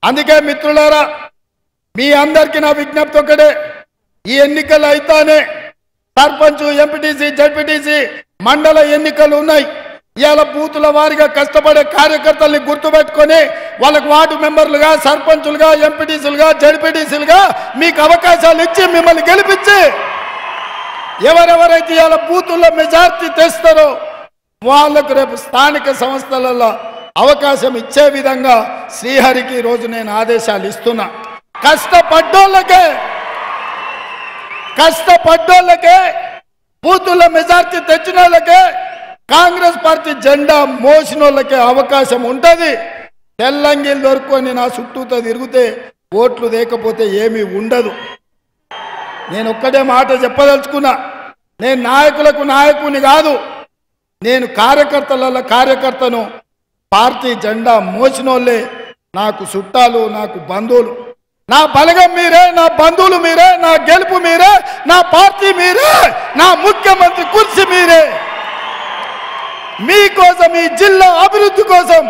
అందుకే మిత్రులారా మీ అందరికీ నా విజ్ఞప్తి ఒకటే ఈ ఎన్నికలు అయితేనే సర్పంచ్ ఎంపీటీసీ జడ్పీటీసీ మండల ఎన్నికలు ఉన్నాయి ఇవాళ బూతుల వారిగా కష్టపడే కార్యకర్తల్ని గుర్తుపెట్టుకొని వాళ్ళకు వార్డు మెంబర్లుగా సర్పంచులుగా ఎంపీటీసీలుగా జడ్పీటీసీలుగా మీకు అవకాశాలు ఇచ్చి మిమ్మల్ని గెలిపించి ఎవరెవరైతే ఇవాళ బూతుల్లో మెజార్టీ తెస్తారో వాళ్ళకు రేపు స్థానిక సంస్థలలో అవకాశం ఇచ్చే విధంగా శ్రీహరికి ఈ రోజు నేను ఆదేశాలు ఇస్తున్నా కష్టపడ్డోళ్ళకే కష్టపడ్డోళ్ళకే బూతుల్లో మెజార్టీ తెచ్చిన వాళ్ళకే కాంగ్రెస్ పార్టీ జెండా మోసిన వాళ్ళకే అవకాశం ఉంటుంది తెల్లంగిలు దొరుకుని నా చుట్టూతో తిరిగితే ఓట్లు లేకపోతే ఏమీ ఉండదు నేను ఒక్కటే మాట చెప్పదలుచుకున్నా నేను నాయకులకు నాయకుని కాదు నేను కార్యకర్తల కార్యకర్తను పార్టీ జెండా మోసినోళ్ళే నాకు చుట్టాలు నాకు బంధువులు నా బలగం మీరే నా బంధువులు మీరే నా గెలుపు మీరే నా పార్టీ మీరే నా ముఖ్యమంత్రి కుర్చీ మీరే మీకోసం ఈ జిల్లా అభివృద్ధి కోసం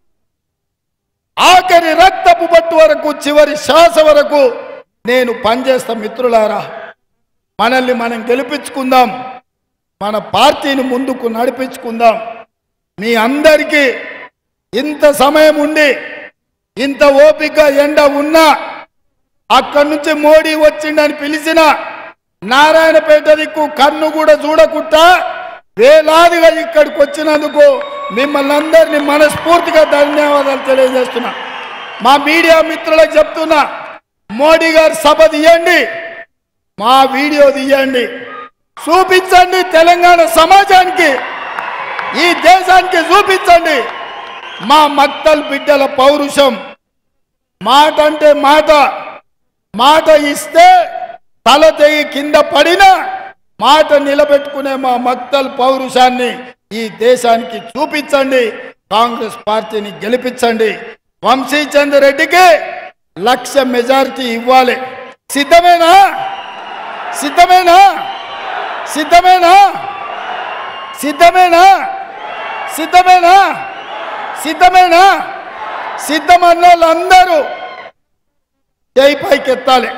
ఆఖరి రక్తపు పట్టు వరకు చివరి శ్వాస వరకు నేను పనిచేస్తా మిత్రులారా మనల్ని మనం గెలిపించుకుందాం మన పార్టీని ముందుకు నడిపించుకుందాం మీ అందరికీ ఇంత సమయం ఉండి ఇంత ఓపిక ఎండ ఉన్నా అక్కడి నుంచి మోడీ వచ్చిండని పిలిచిన నారాయణపేట దిక్కు కన్ను కూడా చూడకుండా వేలాదిగా ఇక్కడికి వచ్చినందుకు మిమ్మల్ని అందరినీ మనస్ఫూర్తిగా ధన్యవాదాలు తెలియజేస్తున్నా మా మీడియా మిత్రులకు చెప్తున్నా మోడీ గారు సభ తీయండి మా వీడియో తీయండి చూపించండి తెలంగాణ సమాజానికి ఈ దేశానికి చూపించండి మా మత్తల్ బిడ్డల పౌరుషం మాట అంటే మాట మాట ఇస్తే తల తెగి కింద పడిన మాట నిలబెట్టుకునే మా మక్తల్ పౌరుషాన్ని ఈ దేశానికి చూపించండి కాంగ్రెస్ పార్టీని గెలిపించండి వంశీచంద్ర రెడ్డికి లక్ష మెజారిటీ ఇవ్వాలి సిద్ధమేనా సిద్ధమేనా సిద్ధమేనా సిద్ధమేనా సిద్ధమేనా సిద్ధమేనా సిద్ధమన్న వాళ్ళందరూ జై పైకి ఎత్తాలి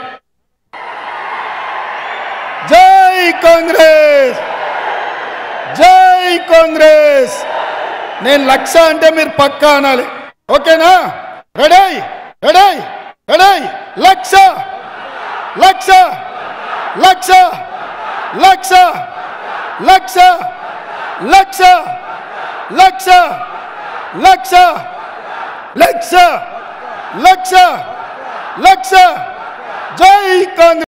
జై కాంగ్రెస్ జై కాంగ్రెస్ నేను లక్ష అంటే మీరు పక్కా అనాలి ఓకేనా ready ready ready lakh lakh lakh lakh lakh lakh lakh lakh lakh lakh లక్ష